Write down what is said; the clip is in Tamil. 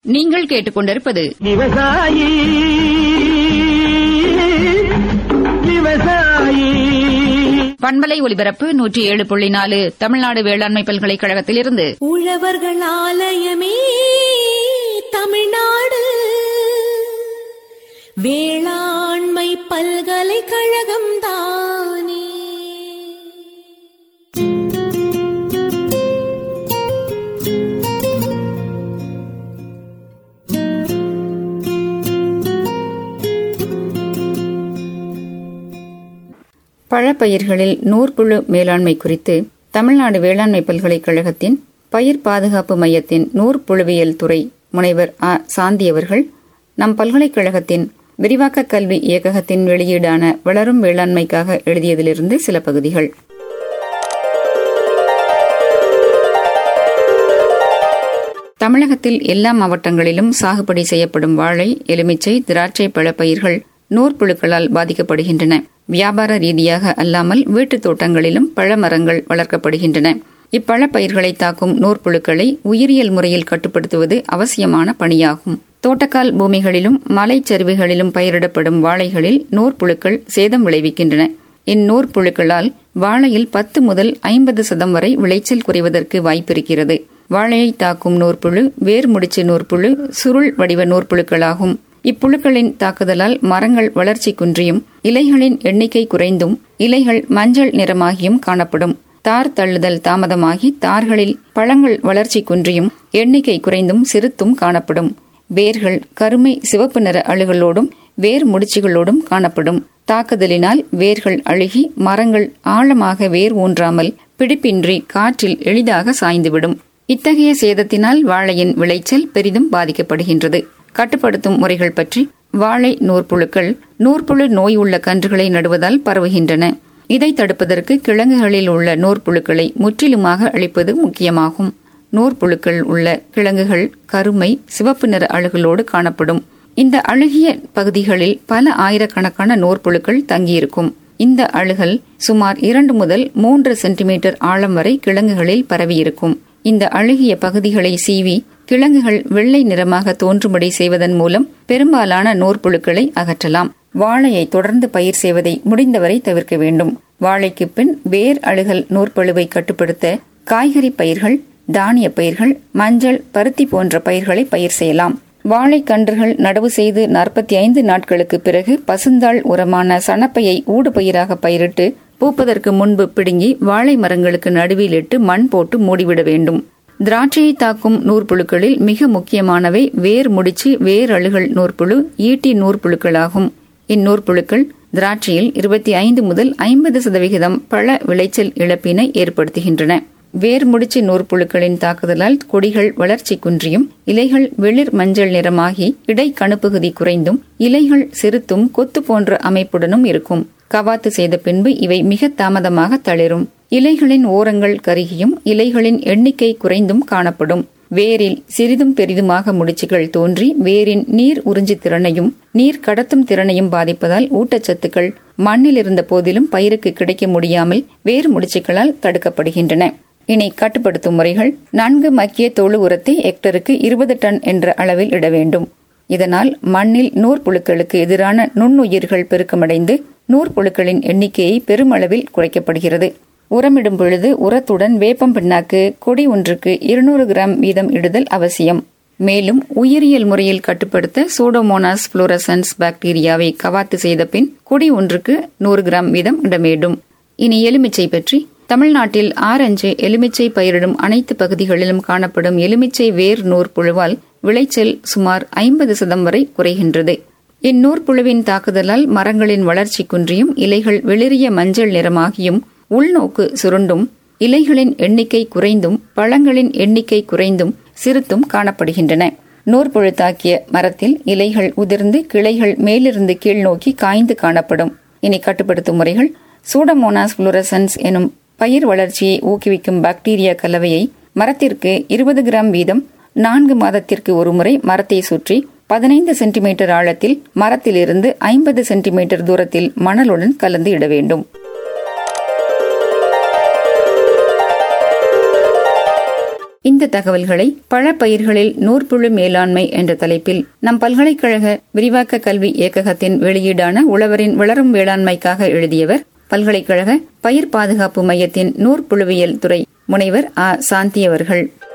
நீங்கள் கேட்டுக்கொண்டிருப்பது விவசாயி விவசாயி பண்பலை ஒலிபரப்பு நூற்றி ஏழு புள்ளி நாலு தமிழ்நாடு வேளாண்மை பல்கலைக்கழகத்திலிருந்து உழவர்கள் ஆலயமே தமிழ்நாடு வேளாண்மை பல்கலைக்கழகம் தானே பழப்பயிர்களில் நூற்புழு மேலாண்மை குறித்து தமிழ்நாடு வேளாண்மை பல்கலைக்கழகத்தின் பயிர் பாதுகாப்பு மையத்தின் நூற்புழுவியல் துறை முனைவர் ஆ சாந்தி அவர்கள் நம் பல்கலைக்கழகத்தின் விரிவாக்க கல்வி இயக்ககத்தின் வெளியீடான வளரும் வேளாண்மைக்காக எழுதியதிலிருந்து சில பகுதிகள் தமிழகத்தில் எல்லா மாவட்டங்களிலும் சாகுபடி செய்யப்படும் வாழை எலுமிச்சை திராட்சை பழப்பயிர்கள் நூற்புழுக்களால் பாதிக்கப்படுகின்றன வியாபார ரீதியாக அல்லாமல் வீட்டுத் தோட்டங்களிலும் பழமரங்கள் வளர்க்கப்படுகின்றன இப்பழப்பயிர்களை தாக்கும் நூற்புழுக்களை உயிரியல் முறையில் கட்டுப்படுத்துவது அவசியமான பணியாகும் தோட்டக்கால் பூமிகளிலும் மலைச்சரிவுகளிலும் பயிரிடப்படும் வாழைகளில் நூற்புழுக்கள் சேதம் விளைவிக்கின்றன இந்நூற்புழுக்களால் வாழையில் பத்து முதல் ஐம்பது சதம் வரை விளைச்சல் குறைவதற்கு வாய்ப்பிருக்கிறது வாழையை தாக்கும் நூற்புழு வேர் முடிச்சு நூற்புழு சுருள் வடிவ நூற்புழுக்களாகும் இப்புழுக்களின் தாக்குதலால் மரங்கள் வளர்ச்சி குன்றியும் இலைகளின் எண்ணிக்கை குறைந்தும் இலைகள் மஞ்சள் நிறமாகியும் காணப்படும் தார் தள்ளுதல் தாமதமாகி தார்களில் பழங்கள் வளர்ச்சி குன்றியும் எண்ணிக்கை குறைந்தும் சிறுத்தும் காணப்படும் வேர்கள் கருமை சிவப்பு நிற அழுகளோடும் வேர் முடிச்சுகளோடும் காணப்படும் தாக்குதலினால் வேர்கள் அழுகி மரங்கள் ஆழமாக வேர் ஊன்றாமல் பிடிப்பின்றி காற்றில் எளிதாக சாய்ந்துவிடும் இத்தகைய சேதத்தினால் வாழையின் விளைச்சல் பெரிதும் பாதிக்கப்படுகின்றது கட்டுப்படுத்தும் முறைகள் பற்றி வாழை நூற்புழுக்கள் நூற்புழு நோய் உள்ள கன்றுகளை நடுவதால் பரவுகின்றன இதை தடுப்பதற்கு கிழங்குகளில் உள்ள நூற்புழுக்களை முற்றிலுமாக அழிப்பது முக்கியமாகும் நூற்புழுக்கள் உள்ள கிழங்குகள் கருமை சிவப்பு நிற அழுகளோடு காணப்படும் இந்த அழுகிய பகுதிகளில் பல ஆயிரக்கணக்கான நூற்புழுக்கள் தங்கியிருக்கும் இந்த அழுகல் சுமார் இரண்டு முதல் மூன்று சென்டிமீட்டர் ஆழம் வரை கிழங்குகளில் பரவியிருக்கும் இந்த அழுகிய பகுதிகளை சீவி கிழங்குகள் வெள்ளை நிறமாக தோன்றும்படி செய்வதன் மூலம் பெரும்பாலான நூற்புழுக்களை அகற்றலாம் வாழையை தொடர்ந்து பயிர் செய்வதை முடிந்தவரை தவிர்க்க வேண்டும் வாழைக்கு பின் வேர் அழுகல் நூற்பழுவை கட்டுப்படுத்த காய்கறி பயிர்கள் தானிய பயிர்கள் மஞ்சள் பருத்தி போன்ற பயிர்களை பயிர் செய்யலாம் வாழைக்கன்றுகள் நடவு செய்து நாற்பத்தி ஐந்து நாட்களுக்கு பிறகு பசுந்தாள் உரமான சணப்பையை ஊடு பயிராக பயிரிட்டு பூப்பதற்கு முன்பு பிடுங்கி வாழை மரங்களுக்கு நடுவில் இட்டு மண் போட்டு மூடிவிட வேண்டும் திராட்சையை தாக்கும் நூற்புழுக்களில் மிக முக்கியமானவை வேர் முடிச்சு வேர் அழுகல் நூற்புழு ஈட்டி நூற்புழுக்களாகும் இந்நூற்புழுக்கள் திராட்சையில் இருபத்தி ஐந்து முதல் ஐம்பது சதவிகிதம் பழ விளைச்சல் இழப்பினை ஏற்படுத்துகின்றன வேர் முடிச்சு நூற்புழுக்களின் தாக்குதலால் கொடிகள் வளர்ச்சி குன்றியும் இலைகள் வெளிர் மஞ்சள் நிறமாகி இடை கணுப்பகுதி குறைந்தும் இலைகள் சிறுத்தும் கொத்து போன்ற அமைப்புடனும் இருக்கும் கவாத்து செய்த பின்பு இவை மிக தாமதமாக தளிரும் இலைகளின் ஓரங்கள் கருகியும் இலைகளின் எண்ணிக்கை குறைந்தும் காணப்படும் வேரில் சிறிதும் பெரிதுமாக முடிச்சுகள் தோன்றி வேரின் நீர் உறிஞ்சி திறனையும் நீர் கடத்தும் திறனையும் பாதிப்பதால் ஊட்டச்சத்துக்கள் மண்ணில் இருந்த போதிலும் பயிருக்கு கிடைக்க முடியாமல் வேர் முடிச்சுக்களால் தடுக்கப்படுகின்றன இனி கட்டுப்படுத்தும் முறைகள் நன்கு மக்கிய தொழு உரத்தை ஹெக்டருக்கு இருபது டன் என்ற அளவில் இட வேண்டும் இதனால் மண்ணில் நூற்புழுக்களுக்கு எதிரான நுண்ணுயிர்கள் பெருக்கமடைந்து நூற்புழுக்களின் எண்ணிக்கையை பெருமளவில் குறைக்கப்படுகிறது உரமிடும் பொழுது உரத்துடன் வேப்பம் பிண்ணாக்கு கொடி ஒன்றுக்கு இருநூறு கிராம் வீதம் இடுதல் அவசியம் மேலும் உயிரியல் முறையில் கட்டுப்படுத்த சூடோமோனாஸ் புளோரசன்ஸ் பாக்டீரியாவை கவாத்து செய்த பின் கொடி ஒன்றுக்கு நூறு கிராம் வீதம் இட வேண்டும் இனி எலுமிச்சை பற்றி தமிழ்நாட்டில் ஆரஞ்சு எலுமிச்சை பயிரிடும் அனைத்து பகுதிகளிலும் காணப்படும் எலுமிச்சை வேர் நூற்புழுவால் விளைச்சல் சுமார் ஐம்பது சதம் வரை குறைகின்றது இந்நூற்புழுவின் தாக்குதலால் மரங்களின் வளர்ச்சி குன்றியும் இலைகள் வெளிரிய மஞ்சள் நிறமாகியும் உள்நோக்கு சுருண்டும் இலைகளின் எண்ணிக்கை குறைந்தும் பழங்களின் எண்ணிக்கை குறைந்தும் சிறுத்தும் காணப்படுகின்றன நூற்புழு தாக்கிய மரத்தில் இலைகள் உதிர்ந்து கிளைகள் மேலிருந்து கீழ் நோக்கி காய்ந்து காணப்படும் இனி கட்டுப்படுத்தும் முறைகள் சூடமோனாஸ் புளோரசன்ஸ் எனும் பயிர் வளர்ச்சியை ஊக்குவிக்கும் பாக்டீரியா கலவையை மரத்திற்கு இருபது கிராம் வீதம் நான்கு மாதத்திற்கு ஒருமுறை மரத்தை சுற்றி பதினைந்து சென்டிமீட்டர் ஆழத்தில் மரத்திலிருந்து ஐம்பது சென்டிமீட்டர் தூரத்தில் மணலுடன் கலந்து இட வேண்டும் இந்த தகவல்களை பழப்பயிர்களில் நூற்புழு மேலாண்மை என்ற தலைப்பில் நம் பல்கலைக்கழக விரிவாக்க கல்வி இயக்ககத்தின் வெளியீடான உழவரின் வளரும் வேளாண்மைக்காக எழுதியவர் பல்கலைக்கழக பயிர் பாதுகாப்பு மையத்தின் நூற்புழுவியல் துறை முனைவர் ஆ சாந்தி அவர்கள்